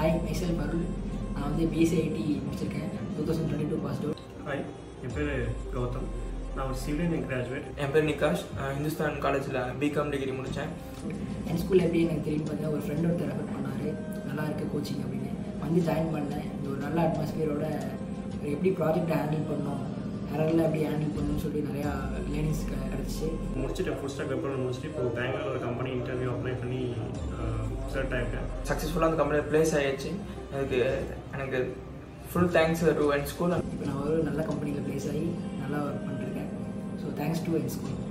hi myself Arul நான் வந்து BSc IT முடிச்சிருக்கேன் two thousand twenty two pass out hi என் பேர் கௌதம் நான் ஒரு சிவில் இன்ஜினியரிங் கிராஜுவேட் என் பேர் நிகாஷ் அஹ் ஹிந்துஸ்தான் காலேஜில் பிகாம் டிகிரி முடித்தேன் என் ஸ்கூலில் எப்படி எனக்கு தெரியும் பார்த்தா ஒரு ஃப்ரெண்ட் ஒருத்தர் ரெஃபர் பண்ணார் நல்லா இருக்குது கோச்சிங் அப்படின்னு வந்து ஜாயின் பண்ணேன் இங்க ஒரு நல்ல அட்மாஸ்பியரோட எப்படி ப்ராஜெக்டை ஹேண்டில் பண்ணணும் எரரில் எப்படி ஹேண்டில் பண்ணணும்னு சொல்லி நிறையா லேர்னிங்ஸ் கிடச்சிச்சு முடிச்சுட்டு ஃபுல் ஸ்டாக் வெப்பர் முடிச்சுட்டு இப்போ பெங்களூர் ஒரு கம்பெனி இன்டர்வியூ அப்ளை பண்ணி செலக்ட் ஆகிட்டேன் சக்ஸஸ்ஃபுல்லாக அந்த கம்பெனியில் ப்ளேஸ் ஆகிடுச்சு அதுக்கு எனக்கு ஃபுல் தேங்க்ஸ் டு என் ஸ்கூல் இப்போ நான் ஒரு நல்ல கம்பெனியில் ப்ளேஸ் ஆகி நல்லா ஒர்க் பண்ணிருக்கேன் ஸோ தேங்க்ஸ் டு என் ஸ்கூல்